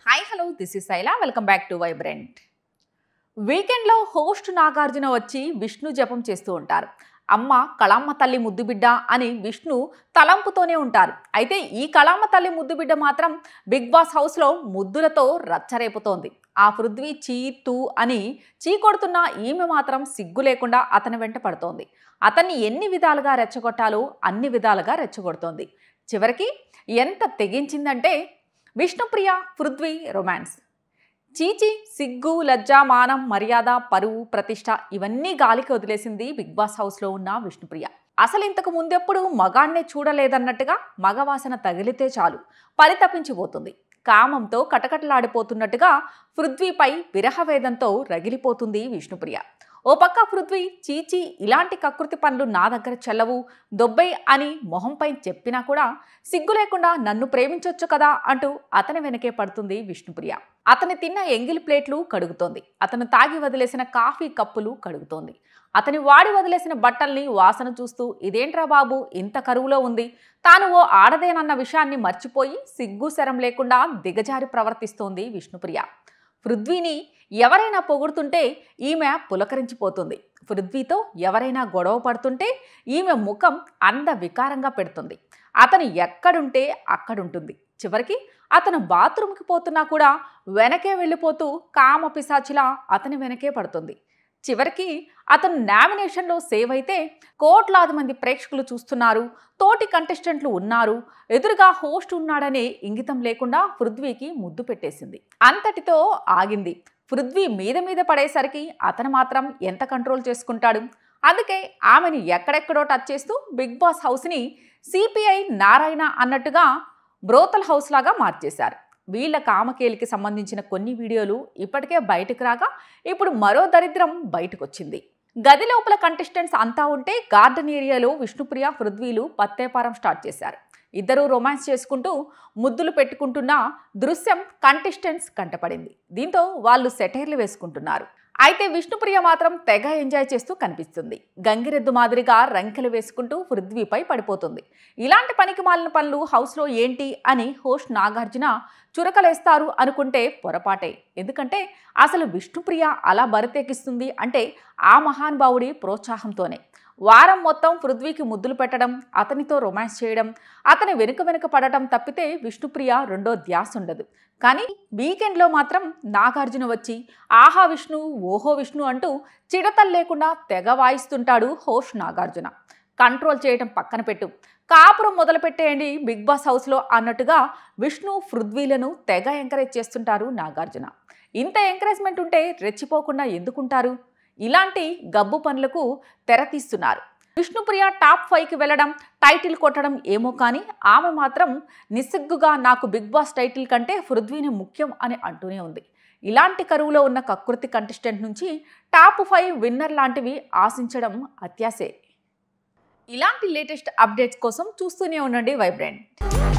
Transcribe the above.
hi hello this is Shaila welcome back to vibrant వీకెండ్లో host Nagarjuna వచ్చి విష్ణు జపం చేస్తూ ఉంటారు అమ్మ కళామ్మ తల్లి ముద్దుబిడ్డ అని విష్ణు తలంపుతోనే ఉంటారు అయితే ఈ కళామ్మ తల్లి ముద్దుబిడ్డ మాత్రం బిగ్ బాస్ హౌస్లో ముద్దులతో రచ్చరేపుతోంది ఆ పృథ్వీ చీ తూ అని చీ కొడుతున్న ఈమె మాత్రం సిగ్గు లేకుండా అతని వెంట పడుతోంది అతన్ని ఎన్ని విధాలుగా రెచ్చగొట్టాలో అన్ని విధాలుగా రెచ్చగొడుతోంది చివరికి ఎంత తెగించిందంటే విష్ణుప్రియ పృథ్వీ రొమాన్స్ చీచి సిగ్గు లజ్జ మానం మర్యాద పరువు ప్రతిష్ట ఇవన్నీ గాలికి వదిలేసింది బిగ్ బాస్ హౌస్లో ఉన్న విష్ణుప్రియ అసలు ఇంతకు ముందెప్పుడు మగాణ్ణే చూడలేదన్నట్టుగా మగవాసన తగిలితే చాలు పరితపించిపోతుంది కామంతో కటకటలాడిపోతున్నట్టుగా పృథ్వీపై విరహవేదంతో రగిలిపోతుంది విష్ణుప్రియ ఓ పక్క పృథ్వీ చీచి ఇలాంటి కకృతి పనులు నా దగ్గర చెల్లవు దొబ్బై అని మొహంపై చెప్పినా కూడా సిగ్గు లేకుండా నన్ను ప్రేమించొచ్చు కదా అంటూ అతని వెనకే పడుతుంది విష్ణుప్రియ అతని తిన్న ఎంగిల్ ప్లేట్లు కడుగుతోంది అతను తాగి వదిలేసిన కాఫీ కప్పులు కడుగుతోంది అతని వాడి వదిలేసిన బట్టల్ని వాసన చూస్తూ ఇదేంట్రా బాబు ఇంత కరువులో ఉంది తాను ఓ ఆడదేనన్న విషయాన్ని మర్చిపోయి సిగ్గు శరం లేకుండా దిగజారి ప్రవర్తిస్తోంది విష్ణుప్రియ పృథ్వీని ఎవరైనా పొగుడుతుంటే ఈమె పులకరించిపోతుంది పృథ్వీతో ఎవరైనా గొడవ పడుతుంటే ఈమె ముఖం అంద వికారంగా పెడుతుంది అతను ఎక్కడుంటే అక్కడుంటుంది చివరికి అతను బాత్రూమ్కి పోతున్నా కూడా వెనకే వెళ్ళిపోతూ కామ పిశాచిలా అతని వెనకే పడుతుంది చివరికి అతను నామినేషన్లో సేవ్ అయితే కోట్లాది మంది ప్రేక్షకులు చూస్తున్నారు తోటి కంటెస్టెంట్లు ఉన్నారు ఎదురుగా హోస్ట్ ఉన్నాడనే ఇంగితం లేకుండా పృథ్వీకి ముద్దు పెట్టేసింది అంతటితో ఆగింది పృథ్వీ మీద మీద పడేసరికి అతను మాత్రం ఎంత కంట్రోల్ చేసుకుంటాడు అందుకే ఆమెను ఎక్కడెక్కడో టచ్ చేస్తూ బిగ్ బాస్ హౌస్ని సిపిఐ నారాయణ అన్నట్టుగా బ్రోతల్ హౌస్ లాగా మార్చేశారు వీళ్ళ కామకేలికి సంబంధించిన కొన్ని వీడియోలు ఇప్పటికే బయటకు రాగా ఇప్పుడు మరో దరిద్రం బయటకొచ్చింది గది లోపల కంటెస్టెంట్స్ అంతా ఉంటే గార్డెన్ ఏరియాలో విష్ణుప్రియ పృథ్వీలు పత్తేపారం స్టార్ట్ చేశారు ఇద్దరూ రొమాన్స్ చేసుకుంటూ ముద్దులు పెట్టుకుంటున్న దృశ్యం కంటెస్టెంట్స్ కంటపడింది దీంతో వాళ్ళు సెటైర్లు వేసుకుంటున్నారు అయితే విష్ణుప్రియ మాత్రం తెగ ఎంజాయ్ చేస్తూ కనిపిస్తుంది గంగిరెద్దు మాదిరిగా రంకెలు వేసుకుంటూ పృథ్వీపై పడిపోతుంది ఇలాంటి పనికి మాలిన పనులు హౌస్లో ఏంటి అని హోస్ట్ నాగార్జున చురకలేస్తారు అనుకుంటే పొరపాటే ఎందుకంటే అసలు విష్ణుప్రియ అలా బరితెక్కిస్తుంది అంటే ఆ మహానుభావుడి ప్రోత్సాహంతోనే వారం మొత్తం పృథ్వీకి ముద్దులు పెట్టడం అతనితో రొమాన్స్ చేయడం అతని వెనుక వెనుక పడటం తప్పితే విష్ణుప్రియ రెండో ధ్యాస ఉండదు కానీ వీకెండ్లో మాత్రం నాగార్జున వచ్చి ఆహా విష్ణు ఓహో విష్ణు అంటూ చిడతలు లేకుండా తెగ వాయిస్తుంటాడు హోస్ట్ నాగార్జున కంట్రోల్ చేయటం పక్కన పెట్టు కాపురం మొదలు పెట్టేయండి బిగ్ బాస్ హౌస్లో అన్నట్టుగా విష్ణు పృథ్వీలను తెగ ఎంకరేజ్ చేస్తుంటారు నాగార్జున ఇంత ఎంకరేజ్మెంట్ ఉంటే రెచ్చిపోకుండా ఎందుకుంటారు ఇలాంటి గబ్బు పనులకు తెర తీస్తున్నారు విష్ణుప్రియ టాప్ ఫైవ్కి వెళ్ళడం టైటిల్ కొట్టడం ఏమో కానీ ఆమె మాత్రం నిస్సిగ్గుగా నాకు బిగ్ బాస్ టైటిల్ కంటే పృథ్వీని ముఖ్యం అని అంటూనే ఉంది ఇలాంటి కరువులో ఉన్న కకృతి కంటెస్టెంట్ నుంచి టాప్ ఫైవ్ విన్నర్ లాంటివి ఆశించడం అత్యాసే ఇలాంటి లేటెస్ట్ అప్డేట్స్ కోసం చూస్తూనే ఉండండి వైబ్రెంట్